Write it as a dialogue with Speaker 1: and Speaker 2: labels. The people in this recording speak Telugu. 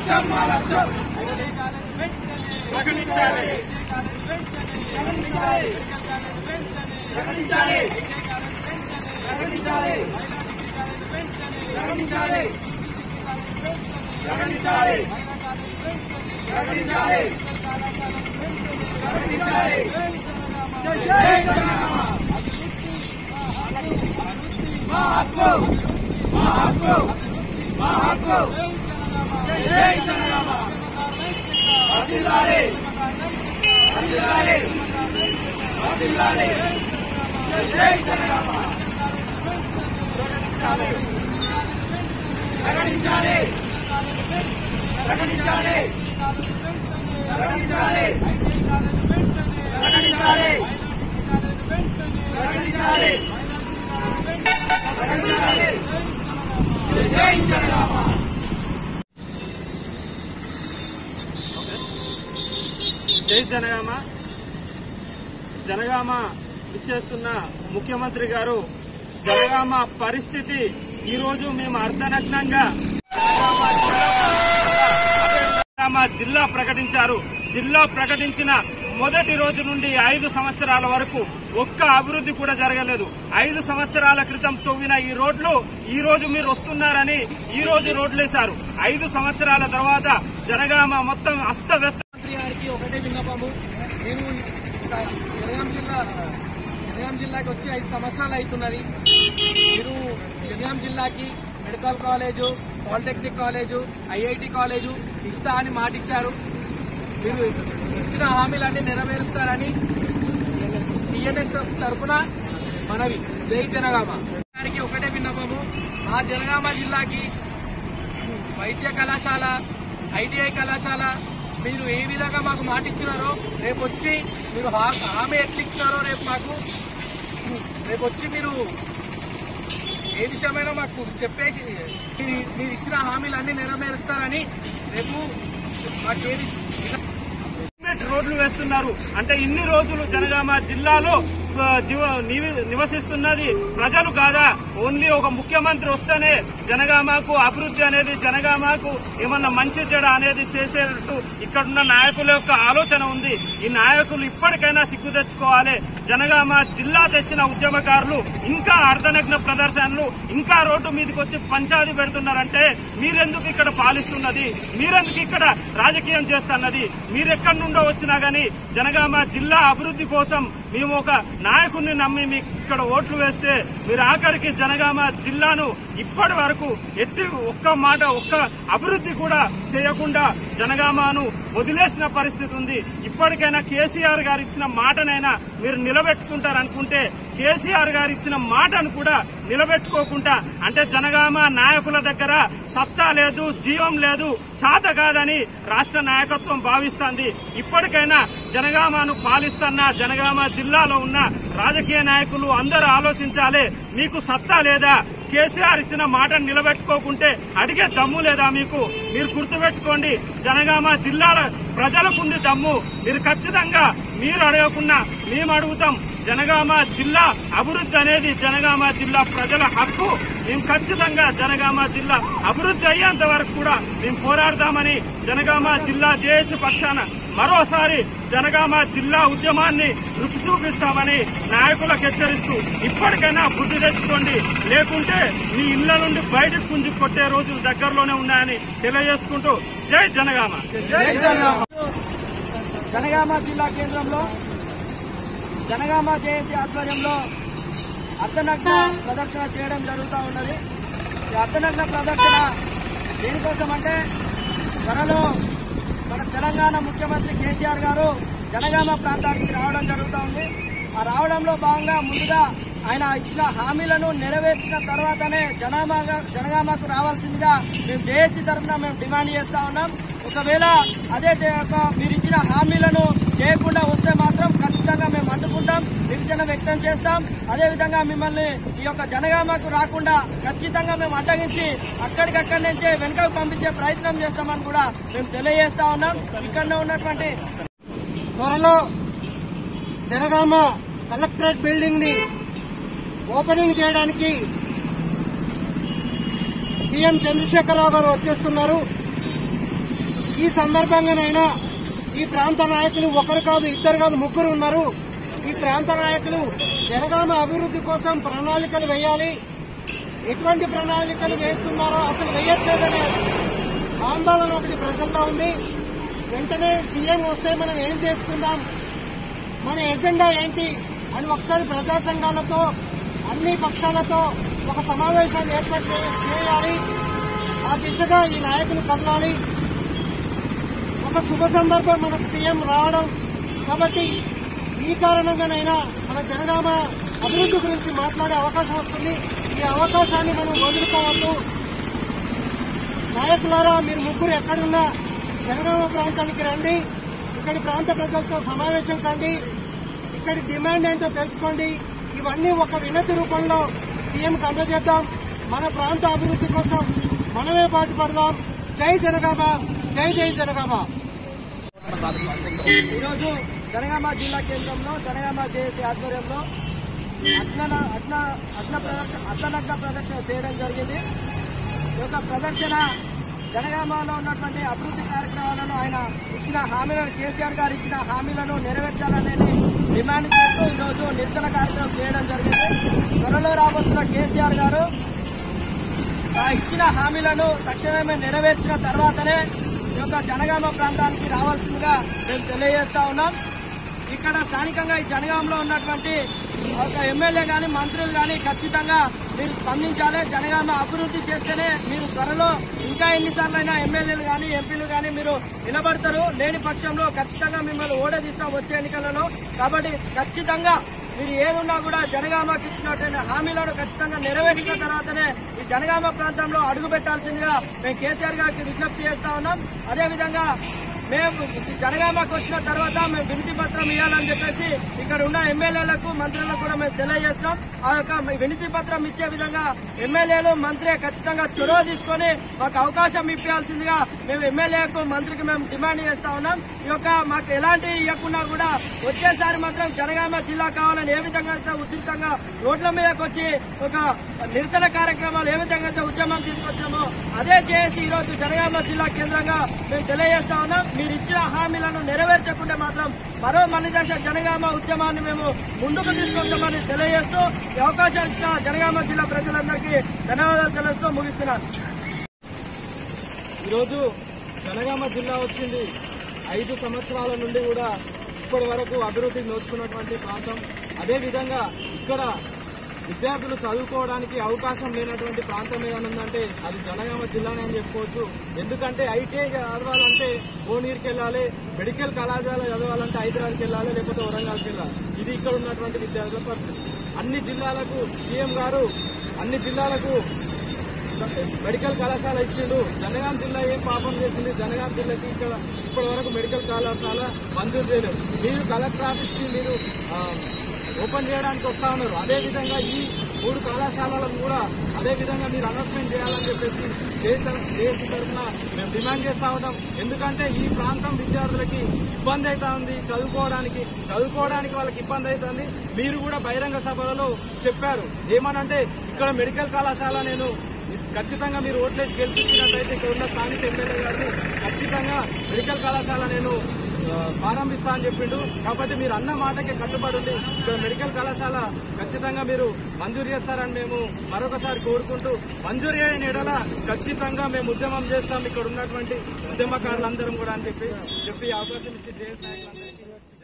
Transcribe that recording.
Speaker 1: లక్ష్యం మా లక్ష్యం ప్రకటించాలి ప్రకటించాలి ప్రకటించాలి ప్రకటించాలి ప్రకటించాలి ప్రకటించాలి ప్రకటించాలి ప్రకటించాలి జై జై జనగామ మా హక్కు మా హక్కు మా హక్కు జై జై జనగామ వర్ధిల్లాలి వర్ధిల్లాలి వర్ధిల్లాలి జై జై జనగామ ప్రకటించాలి ప్రకటించాలి ప్రకటించాలి ప్రకటించాలి ప్రకటించాలి ప్రకటించాలి జై జై జనగామ
Speaker 2: జై జనగామ జనగామ ఇచ్చేస్తున్న ముఖ్యమంత్రి గారు జనగామ పరిస్థితి ఈ రోజు మేము అర్ధనగ్నంగా జనగామ జిల్లా ప్రకటించారు జిల్లా ప్రకటించిన మొదటి రోజు నుండి ఐదు సంవత్సరాల వరకు ఒక్క అభివృద్ధి కూడా జరగలేదు ఐదు సంవత్సరాల క్రితం తవ్విన ఈ రోడ్లు ఈ రోజు మీరు వస్తున్నారని ఈ రోజు రోడ్లేశారు ఐదు సంవత్సరాల తర్వాత జనగామ మొత్తం అస్తవ్యస్త
Speaker 3: మంత్రి గారికి ఒకటే విన్నపము నేను ఒక జనగాం జిల్లా జనగాం జిల్లాకి వచ్చి ఐదు సంవత్సరాలు అవుతున్నది మీరు జనగాం జిల్లాకి medical college polytechnic college IIT college ఇస్తా అని మాటిచ్చారు మీరు ఇచ్చిన హామీలన్నీ నెరవేరుస్తారని టీఎన్ఎస్ తరఫున మనవి జై జనగామ గారికి ఒకటే విన్నపము మా జనగామ జిల్లాకి వైద్య కళాశాల ఐటీఐ కళాశాల మీరు ఏ విధంగా మాకు మాట ఇచ్చినారో రేపు వచ్చి మీరు హా- హామీ ఎట్లా ఇచ్చినారో రేపు మాకు రేపు వచ్చి మీరు ఏ విషయమైనా మాకు చెప్పేసి మీరు మీరు ఇచ్చిన హామీలన్నీ నెరవేరుస్తారని రేపు మాకేది
Speaker 2: సిమెంట్ రోడ్లు వేస్తున్నారు అంటే ఇన్ని రోజులు జనగామ జిల్లాలో ఆ, జీవ- నివి- నివసిస్తున్నది ప్రజలు కాదా ఓన్లీ ఒక ముఖ్యమంత్రి వస్తేనే జనగామకు అభివృద్ధి అనేది జనగామకు ఏమన్నా మంచి చెడ అనేది చేసేటట్టు ఇక్కడున్న నాయకుల యొక్క ఆలోచన ఉంది ఈ నాయకులు ఇప్పటికైనా సిగ్గు తెచ్చుకోవాలి జనగామ జిల్లా తెచ్చిన ఉద్యమకారులు ఇంకా అర్ధనగ్న ప్రదర్శనలు ఇంకా రోడ్డు మీదకి వచ్చి పంచాయతీ పెడుతున్నారంటే మీరెందుకు ఇక్కడ పాలిస్తున్నది మీరెందుకు ఇక్కడ రాజకీయం చేస్తున్నది మీరెక్కడి నుండో వచ్చినా గానీ జనగామ జిల్లా అభివృద్ధి కోసం మేము ఒక నాయకుడిని నమ్మి మీకు ఇక్కడ ఓట్లు వేస్తే మీరు ఆఖరికి జనగామ జిల్లాను ఇప్పటి వరకు ఎట్టి ఒక్క మాట ఒక్క అభివృద్ధి కూడా చేయకుండా జనగామను వదిలేసిన పరిస్థితి ఉంది ఇప్పటికైనా కేసీఆర్ గారు ఇచ్చిన మాటనైనా మీరు నిలబెట్టుకుంటారనుకుంటే కేసీఆర్ గారు ఇచ్చిన మాటను కూడా నిలబెట్టుకోకుండా అంటే జనగామ నాయకుల దగ్గర సత్తా లేదు జీవం లేదు సాత కాదని రాష్ట్ర నాయకత్వం భావిస్తోంది ఇప్పటికైనా జనగామను పాలిస్తున్న జనగామ జిల్లాలో ఉన్న రాజకీయ నాయకులు అందరూ ఆలోచించాలి మీకు సత్తా లేదా కేసీఆర్ ఇచ్చిన మాటను నిలబెట్టుకోకుంటే అడిగే దమ్ము లేదా మీకు మీరు గుర్తుపెట్టుకోండి జనగామ జిల్లాల ప్రజలకుంది దమ్ము మీరు ఖచ్చితంగా మీరు అడగకుండా మేము అడుగుతాం జనగామ జిల్లా అభివృద్ధి అనేది జనగామ జిల్లా ప్రజల హక్కు మేము ఖచ్చితంగా జనగామ జిల్లా అభివృద్ధి అయ్యేంత వరకు కూడా మేము పోరాడదామని జనగామ జిల్లా జేఏసీ పక్షాన మరోసారి జనగామ జిల్లా ఉద్యమాన్ని రుచి చూపిస్తామని నాయకులకు హెచ్చరిస్తూ ఇప్పటికైనా బుద్ధి తెచ్చుకోండి లేకుంటే మీ ఇళ్ల నుండి బయటకు పుంజు కొట్టే రోజులు దగ్గరలోనే ఉన్నాయని తెలియజేసుకుంటూ జై జనగామ
Speaker 3: జనగామ జిల్లా కేంద్రంలో జనగామ జేఏసీ ఆధ్వర్యంలో అర్ధనగ్న ప్రదర్శన చేయడం జరుగుతూ ఉన్నది ఈ అర్ధనగ్న ప్రదర్శన దేనికోసం అంటే త్వరలో మన తెలంగాణ ముఖ్యమంత్రి కేసీఆర్ గారు జనగామ ప్రాంతానికి రావడం జరుగుతూ ఉంది ఆ రావడంలో భాగంగా ముందుగా ఆయన ఇచ్చిన హామీలను నెరవేర్చిన తర్వాతనే జనామా జనగామకు రావాల్సిందిగా మేము జేఏసీ తరఫున మేము డిమాండ్ చేస్తా ఉన్నాం ఒకవేళ అదే టే- ఒక మీరు ఇచ్చిన హామీలను చేయకుండా వస్తే మాత్రం ఖచ్చితంగా మేము అడ్డుకుంటాం నిరసన వ్యక్తం చేస్తాం అదేవిధంగా మిమ్మల్ని ఈ యొక్క జనగామకు రాకుండా ఖచ్చితంగా మేము అడ్డగించి అక్కడికక్కడి నుంచే వెనుకకు పంపించే ప్రయత్నం చేస్తామని కూడా మేము తెలియజేస్తా ఉన్నాం ఇక్కడనే ఉన్నటువంటి
Speaker 4: త్వరలో జనగామ కలెక్టరేట్ బిల్డింగ్ ని ఓపెనింగ్ చేయడానికి సీఎం చంద్రశేఖరరావు గారు వచ్చేస్తున్నారు ఈ సందర్భంగానైనా ఈ ప్రాంత నాయకులు ఒకరు కాదు ఇద్దరు కాదు ముగ్గురు ఉన్నారు ఈ ప్రాంత నాయకులు జనగామ అభివృద్ధి కోసం ప్రణాళికలు వేయాలి ఎటువంటి ప్రణాళికలు వేస్తున్నారో అసలు వేయట్లేదనే ఆందోళన ఒకటి ప్రజల్లో ఉంది వెంటనే సీఎం వస్తే మనం ఏం చేసుకుందాం మన ఎజెండా ఏంటి అని ఒకసారి ప్రజా సంఘాలతో అన్ని పక్షాలతో ఒక సమావేశాలు ఏర్పాటు చే- చేయాలి ఆ దిశగా ఈ నాయకులు కదలాలి ఒక శుభ సందర్భం మనకు సీఎం రావడం కాబట్టి ఈ కారణంగానైనా మన జనగామ అభివృద్ధి గురించి మాట్లాడే అవకాశం వస్తుంది ఈ అవకాశాన్ని మనం వదులుకోవద్దు నాయకులారా మీరు ముగ్గురు ఎక్కడున్నా జనగామ ప్రాంతానికి రండి ఇక్కడి ప్రాంత ప్రజలతో సమావేశం కండి ఇక్కడి డిమాండ్ ఏంటో తెలుసుకోండి ఇవన్నీ ఒక వినతి రూపంలో సీఎంకి అందజేద్దాం మన ప్రాంత అభివృద్ధి కోసం మనమే పాటుపడదాం జై జనగామ జై జై జనగామ
Speaker 3: ఈరోజు జనగామ జిల్లా కేంద్రంలో జనగామ జేఏసీ ఆధ్వర్యంలో అగ్న అగ్న అగ్న ప్రదర్శన అర్ధనగ్న ప్రదర్శన చేయడం జరిగింది ఈ యొక్క ప్రదర్శన జనగామలో ఉన్నటువంటి అభివృద్ధి కార్యక్రమాలను ఆయన ఇచ్చిన హామీలను కేసీఆర్ గారు ఇచ్చిన హామీలను నెరవేర్చాలనేది డిమాండ్ చేస్తూ ఈరోజు నిరసన కార్యక్రమం చేయడం జరిగింది త్వరలో రాబోతున్న కేసీఆర్ గారు ఆ ఇచ్చిన హామీలను తక్షణమే నెరవేర్చిన తర్వాతనే ఈ యొక్క జనగామ ప్రాంతానికి రావాల్సిందిగా మేము తెలియజేస్తా ఉన్నాం ఇక్కడ స్థానికంగా ఈ జనగాంలో ఉన్నటువంటి ఒక ఎమ్మెల్యే గాని మంత్రులు గాని ఖచ్చితంగా మీరు స్పందించాలి జనగామ అభివృద్ధి చేస్తేనే మీరు త్వరలో ఇంకా ఎన్నిసార్లైనా ఎమ్మెల్యేలు గాని ఎంపీలు గాని మీరు నిలబడతారు లేని పక్షంలో ఖచ్చితంగా మిమ్మల్ని ఓడదీస్తాం వచ్చే ఎన్నికలలో కాబట్టి ఖచ్చితంగా మీరు ఏదున్నా కూడా జనగామకి ఇచ్చినటువంటి హామీలను ఖచ్చితంగా నెరవేర్చిన తర్వాతనే ఈ జనగామ ప్రాంతంలో అడుగు పెట్టాల్సిందిగా మేము కేసీఆర్ గారికి విజ్ఞప్తి చేస్తా ఉన్నాం అదేవిధంగా మేము జనగామకు వచ్చిన తర్వాత మేము వినతి పత్రం ఇవ్వాలని చెప్పేసి ఇక్కడ ఉన్న ఎమ్మెల్యేలకు మంత్రులకు కూడా మేము తెలియజేస్తున్నాం ఆ యొక్క వినతి పత్రం ఇచ్చే విధంగా ఎమ్మెల్యేలు మంత్రి ఖచ్చితంగా చొరవ తీసుకొని మాకు అవకాశం ఇప్పించాల్సిందిగా మేము ఎమ్మెల్యేకు మంత్రికి మేము డిమాండ్ చేస్తా ఉన్నాం ఈ యొక్క మాకు ఎలాంటి ఇవ్వకున్నా కూడా వచ్చేసారి మాత్రం జనగామ జిల్లా కావాలని ఏ విధంగా అయితే ఉధృతంగా రోడ్ల మీదకి వచ్చి ఒక నిరసన కార్యక్రమాలు ఏ విధంగా అయితే ఉద్యమం తీసుకొచ్చామో అదే చేసి ఈ రోజు జనగామ జిల్లా కేంద్రంగా మేము తెలియజేస్తా ఉన్నాం మీరు ఇచ్చిన హామీలను నెరవేర్చకుంటే మాత్రం మరో మలిదశ జనగామ ఉద్యమాన్ని మేము ముందుకు తీసుకొస్తామని తెలియజేస్తూ ఈ అవకాశం ఇచ్చిన జనగామ జిల్లా ప్రజలందరికీ ధన్యవాదాలు తెలుస్తూ ముగిస్తున్నాను
Speaker 2: ఈరోజు జనగామ జిల్లా వచ్చింది ఐదు సంవత్సరాల నుండి కూడా ఇప్పటి వరకు అభివృద్ధికి నోచుకున్నటువంటి ప్రాంతం అదేవిధంగా ఇక్కడ విద్యార్థులు చదువుకోవడానికి అవకాశం లేనటువంటి ప్రాంతం ఏదైనా ఉందంటే అది జనగామ జిల్లానే అని చెప్పుకోవచ్చు ఎందుకంటే ఐటీఐ చదవాలంటే భువనగిరికి వెళ్ళాలి మెడికల్ కళాశాల చదవాలంటే హైదరాబాద్కి వెళ్ళాలి లేకపోతే వరంగల్కి వెళ్ళాలి ఇది ఇక్కడ ఉన్నటువంటి విద్యార్థుల పరిస్థితి అన్ని జిల్లాలకు సీఎం గారు అన్ని జిల్లాలకు మెడికల్ కళాశాల ఇచ్చిండు జనగాం జిల్లా ఏం పాపం చేసింది జనగాం జిల్లాకి ఇక్కడ ఇప్పటి వరకు మెడికల్ కళాశాల మంజూరు చేయలేదు మీరు కలెక్టర్ ఆఫీస్ కి మీరు ఆ, ఓపెన్ చేయడానికి వస్తా ఉన్నారు అదే విధంగా ఈ మూడు కళాశాలలను కూడా అదే విధంగా మీరు అనౌన్స్మెంట్ చేయాలని చెప్పేసి చేసి తరఫున మేము డిమాండ్ చేస్తా ఉన్నాం ఎందుకంటే ఈ ప్రాంతం విద్యార్థులకి ఇబ్బంది అవుతా ఉంది చదువుకోవడానికి చదువుకోవడానికి వాళ్ళకి ఇబ్బంది అవుతుంది మీరు కూడా బహిరంగ సభలలో చెప్పారు ఏమనంటే ఇక్కడ మెడికల్ కళాశాల నేను ఖచ్చితంగా మీరు ఓట్లేసి గెలిపించినట్లయితే ఇక్కడ ఉన్న స్థానిక ఎమ్మెల్యే గారిని ఖచ్చితంగా మెడికల్ కళాశాల నేను ఆ, ప్రారంభిస్తా అని చెప్పిండు కాబట్టి మీరు అన్న మాటకే కట్టుబడి ఉండి ఇక్కడ మెడికల్ కళాశాల ఖచ్చితంగా మీరు మంజూరు చేస్తారని మేము మరొకసారి కోరుకుంటూ మంజూరు అయిన ఎడల ఖచ్చితంగా మేము ఉద్యమం చేస్తాం ఇక్కడ ఉన్నటువంటి ఉద్యమకారులందరం కూడా అని చెప్పి చెప్పి అవకాశం ఇచ్చి జేఎస్ నాయకులందరికీ